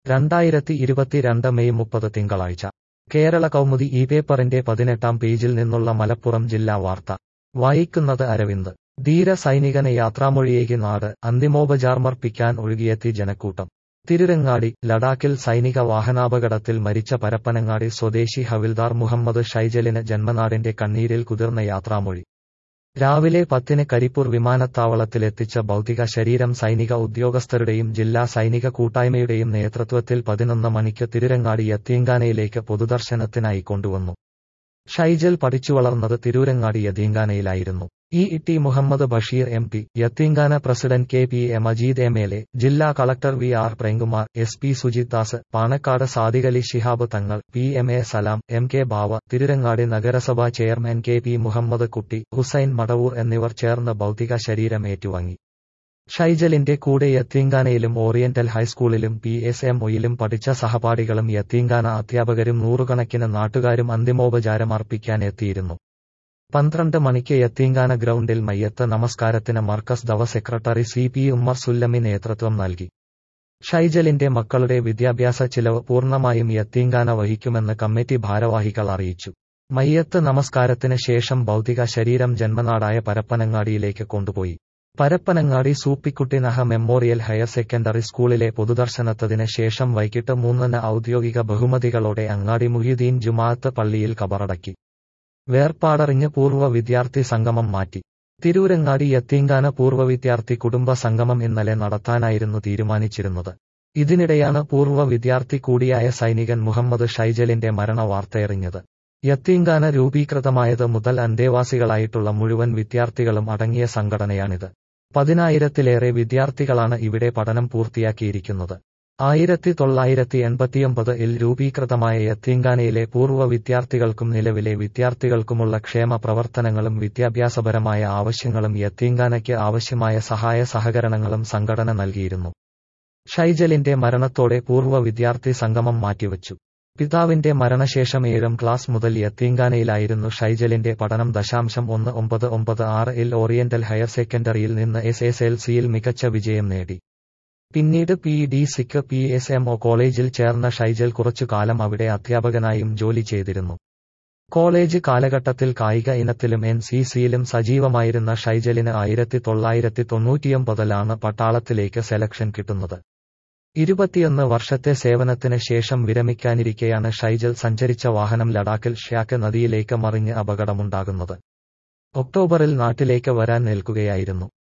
രണ്ടായിരത്തി ഇരുപത്തിരണ്ട് മെയ് മുപ്പത് തിങ്കളാഴ്ച കേരള കൗമുദി ഈ പേപ്പറിന്റെ പതിനെട്ടാം പേജിൽ നിന്നുള്ള മലപ്പുറം ജില്ലാ വാർത്ത വായിക്കുന്നത് അരവിന്ദ് ധീര സൈനികന് യാത്രാമൊഴിയേകി നാട് അന്തിമോപചാർമർപ്പിക്കാൻ ഒഴുകിയെത്തി ജനക്കൂട്ടം തിരുരങ്ങാടി ലഡാക്കിൽ സൈനിക വാഹനാപകടത്തിൽ മരിച്ച പരപ്പനങ്ങാടി സ്വദേശി ഹവിൽദാർ മുഹമ്മദ് ഷൈജലിന് ജന്മനാടിന്റെ കണ്ണീരിൽ കുതിർന്ന യാത്രാമൊഴി രാവിലെ പത്തിന് കരിപ്പൂർ വിമാനത്താവളത്തിലെത്തിച്ച ഭൗതിക ശരീരം സൈനിക ഉദ്യോഗസ്ഥരുടെയും ജില്ലാ സൈനിക കൂട്ടായ്മയുടെയും നേതൃത്വത്തിൽ പതിനൊന്ന് മണിക്ക് തിരുരങ്ങാടി യത്തീങ്കാനയിലേക്ക് പൊതുദർശനത്തിനായി കൊണ്ടുവന്നു ഷൈജൽ പഠിച്ചു വളർന്നത് തിരൂരങ്ങാടി യതീങ്കാനയിലായിരുന്നു E T Muhammad Basheer M P Yatheemkhana president K P A Majeed M L A ജില്ലാ collector V R Premkumar S P Sujith Das Panakkad Sadiqali Shihab Thangal P M A Salam M K Bava Tirurangadi നഗരസഭാ ചെയർമാൻ കെ പി മുഹമ്മദ് കുട്ടി ഹുസൈൻ മടവൂർ എന്നിവർ ചേർന്ന് ഭൗതിക ശരീരം ഏറ്റുവാങ്ങി ഷൈജലിന്റെ കൂടെ യത്തീങ്കാനയിലും ഓറിയന്റൽ ഹൈസ്കൂളിലും പി എസ് എം ഒയിലും പഠിച്ച സഹപാഠികളും യത്തീങ്കാന അധ്യാപകരും നൂറുകണക്കിന് നാട്ടുകാരും അന്തിമോപചാരം അർപ്പിക്കാൻ എത്തിയിരുന്നു പന്ത്രണ്ട് മണിക്ക് യത്തീങ്കാന ഗ്രൗണ്ടിൽ മയ്യത്ത് നമസ്കാരത്തിന് Markaz Dawa secretary C P Ummer Sullami നേതൃത്വം നൽകി ഷൈജലിന്റെ മക്കളുടെ വിദ്യാഭ്യാസ ചിലവ് പൂർണ്ണമായും യത്തീങ്കാന വഹിക്കുമെന്ന് കമ്മിറ്റി ഭാരവാഹികൾ അറിയിച്ചു മയ്യത്ത് നമസ്കാരത്തിന് ശേഷം ഭൗതിക ശരീരം ജന്മനാടായ പരപ്പനങ്ങാടിയിലേക്ക് കൊണ്ടുപോയി Parappanangadi Soopikutty Naha memorial higher secondary സ്കൂളിലെ പൊതുദർശനത്തതിന് ശേഷം വൈകിട്ട് മൂന്നിന് ഔദ്യോഗിക ബഹുമതികളോടെ അങ്ങാടി മുഹിയുദ്ദീൻ ജുമാഅത്ത് പള്ളിയിൽ കബറടക്കി വേർപാടറിഞ്ഞ് പൂർവ്വ വിദ്യാർത്ഥി സംഗമം മാറ്റി തിരൂരങ്ങാടി യത്തീങ്കാന പൂർവ്വ വിദ്യാർത്ഥി കുടുംബ സംഗമം ഇന്നലെ നടത്താനായിരുന്നു തീരുമാനിച്ചിരുന്നത് ഇതിനിടെയാണ് പൂർവ്വ വിദ്യാർത്ഥി കൂടിയായ സൈനികൻ മുഹമ്മദ് ഷൈജലിന്റെ മരണ വാർത്തയറിഞ്ഞത് യത്തീങ്കാന രൂപീകൃതമായത് മുതൽ അന്തേവാസികളായിട്ടുള്ള മുഴുവൻ വിദ്യാർത്ഥികളും അടങ്ങിയ സംഘടനയാണിത് പതിനായിരത്തിലേറെ വിദ്യാർത്ഥികളാണ് ഇവിടെ പഠനം പൂർത്തിയാക്കിയിരിക്കുന്നത് ആയിരത്തി തൊള്ളായിരത്തി എൺപത്തിയൊമ്പത് ഇൽ രൂപീകൃതമായ യത്തീങ്കാനയിലെ പൂർവ്വ വിദ്യാർത്ഥികൾക്കും നിലവിലെ വിദ്യാർത്ഥികൾക്കുമുള്ള ക്ഷേമ പ്രവർത്തനങ്ങളും വിദ്യാഭ്യാസപരമായ ആവശ്യങ്ങളും യത്തീങ്കാനയ്ക്ക് ആവശ്യമായ സഹായ സഹകരണങ്ങളും സംഘടന നൽകിയിരുന്നു ഷൈജലിന്റെ മരണത്തോടെ പൂർവ്വ വിദ്യാർത്ഥി സംഗമം മാറ്റിവച്ചു പിതാവിന്റെ മരണശേഷം ഏഴാം ക്ലാസ് മുതൽ യത്തീങ്കാനയിലായിരുന്നു ഷൈജലിന്റെ പഠനം ദശാംശം ഒന്ന് ഒമ്പത് ഒമ്പത് ആറ് ഇൽ ഓറിയന്റൽ ഹയർ സെക്കൻഡറിയിൽ നിന്ന് എസ് എസ് എൽ സിയിൽ മികച്ച വിജയം നേടി പിന്നീട് പി ഡി സിക്ക് പി എസ് എം ഒ കോളേജിൽ ചേർന്ന ഷൈജൽ കുറച്ചുകാലം അവിടെ അധ്യാപകനായും ജോലി ചെയ്തിരുന്നു കോളേജ് കാലഘട്ടത്തിൽ കായിക ഇനത്തിലും എൻ സി സിയിലും സജീവമായിരുന്ന ഷൈജലിന് ആയിരത്തി തൊള്ളായിരത്തി തൊണ്ണൂറ്റിയൊമ്പതിലാണ് പട്ടാളത്തിലേക്ക് സെലക്ഷൻ കിട്ടുന്നത് ഇരുപത്തിയൊന്ന് വർഷത്തെ സേവനത്തിന് ശേഷം വിരമിക്കാനിരിക്കെയാണ് ഷൈജൽ സഞ്ചരിച്ച വാഹനം ലഡാക്കിൽ ഷ്യാക്ക് നദിയിലേക്ക് മറിഞ്ഞ് അപകടമുണ്ടാകുന്നത് ഒക്ടോബറിൽ നാട്ടിലേക്ക് വരാൻ നിൽക്കുകയായിരുന്നു